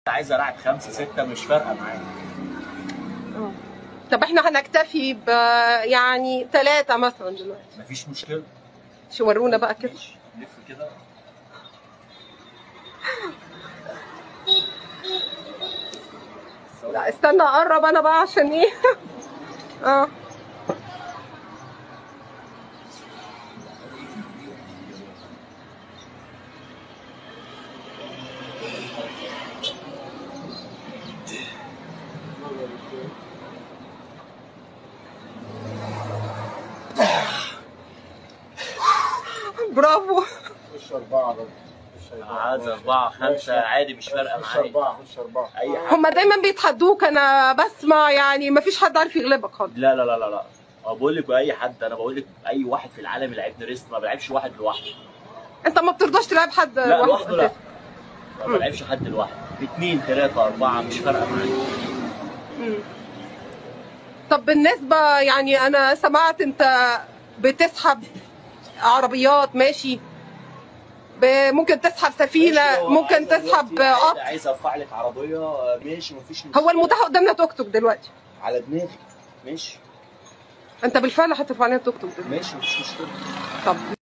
عايز العب خمسه سته مش فارقه معايا آه. طب احنا هنكتفي ب يعني ثلاثة مثلا دلوقتي مفيش مشكله شو ورونا بقى كده ماشي لف كده لا استنى اقرب انا بقى عشان ايه اه برافو خش أربعة برضه خش أربعة عايز اربعه خمسه عادي مش فارقه خش معايا أربعة خش أربعة اي حاجه هما دايما بيتحدوك انا بسمع يعني مفيش حد عارف يغلبك خالص لا لا لا لا لا أه بقول لك اي حد انا بقول لك اي واحد في العالم يلعبني ريست ما بلعبش واحد لوحده انت ما بترضاش تلعب حد لا لوحده لوحده لا أساساً. ما بلعبش حد لوحده اثنين ثلاثه اربعه مش فارقه معايا مم. طب بالنسبة يعني أنا سمعت أنت بتسحب عربيات ماشي ب- ممكن تسحب ماشي، سفينة لو ممكن عايزة تسحب دلوقتي قطر عايز ارفع لك عربيه آه، ماشي مفيش مشكله هو المتاح قدامنا توك توك دلوقتي على دماغي ماشي أنت بالفعل هترفع لنا توك توك دلوقتي ماشي مفيش مشكله طب